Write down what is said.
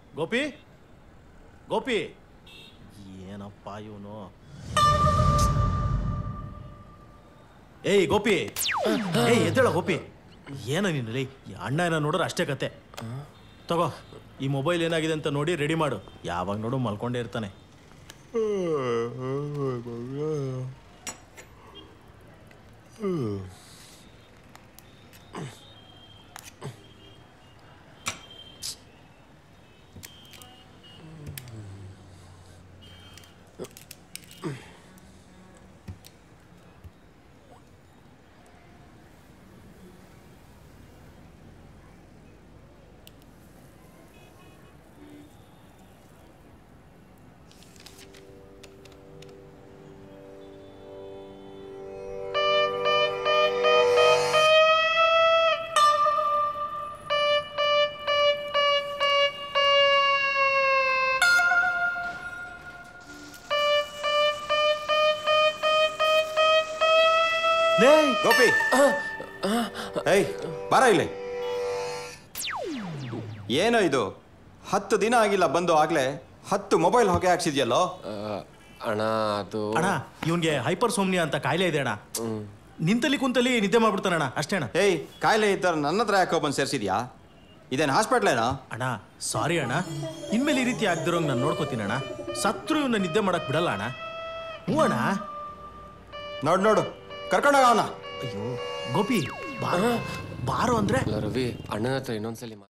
ಗೋಪಿ ಗೋಪಿ ಏನಪ್ಪ ಇವನು ಏಯ್ ಗೋಪಿ ಏಯ್ ಎದ್ದೇಳ ಗೋಪಿ ಏನ ನೀನು ಲೈ ಈ ಅಣ್ಣ ಏನೋ ನೋಡ್ರೆ ಅಷ್ಟೇ ಕತೆ ತಗೋ ಈ ಮೊಬೈಲ್ ಏನಾಗಿದೆ ಅಂತ ನೋಡಿ ರೆಡಿ ಮಾಡು ಯಾವಾಗ ನೋಡು ಮಲ್ಕೊಂಡೇ ಇರ್ತಾನೆ ಲೇ ಗೋಪಿ ಏಯ್ ಬಾರ ಇಲ್ಲಿ ಏನೋ ಇದು ಹತ್ತು ದಿನ ಆಗಿಲ್ಲ ಬಂದು ಆಗ್ಲೇ ಹತ್ತು ಮೊಬೈಲ್ ಹೊಗೆ ಹಾಕ್ಸಿದ್ಯಲ್ಲೋ ಆ, ಅಣ್ಣ ಅದು ಅಣ್ಣ ಇವನ್ಗೆ ಹೈಪರ್ ಸೋಮ್ನಿಯಾ ಅಂತ ಕಾಯಿಲೆ ಇದೆ ಅಣ್ಣ ನಿಂತಲ್ಲಿ ಕುಂತಲ್ಲಿ ನಿದ್ದೆ ಮಾಡ್ಬಿಡ್ತಾನೆ ಅಣ್ಣ ಅಷ್ಟೇ ಅಣ್ಣ ಏಯ್ ಕಾಯಿಲೆ ಇದ್ದ ನನ್ನ ಹತ್ರ ಯಾಕೋ ಬಂದು ಸೇರಿಸಿದ್ಯಾ ಇದೇನು ಹಾಸ್ಪಿಟ್ಲೇನಾ ಅಣ್ಣ ಸಾರಿ ಅಣ್ಣ ಇನ್ಮೇಲೆ ಈ ರೀತಿ ಆಗ್ದಿರೋಂಗ್ ನಾನು ನೋಡ್ಕೋತೀನಿ ಅಣ್ಣ ಸತ್ರು ಇವನ್ನ ನಿದ್ದೆ ಮಾಡಕ್ ಬಿಡಲ್ಲ ಅಣ್ಣ ಹ್ಞೂ ಅಣ್ಣ ನೋಡು ನೋಡು ಕರ್ಕೊಂಡೋಗ ಅವನ ಅಯ್ಯೋ ಗೋಪಿ ಬಾರೋ ಬಾರೋ ಅಂದ್ರೆ ಅಲ್ಲ ರವಿ ಅಣ್ಣನ ಹತ್ರ ಇನ್ನೊಂದ್ಸಲಿ ಮಾ-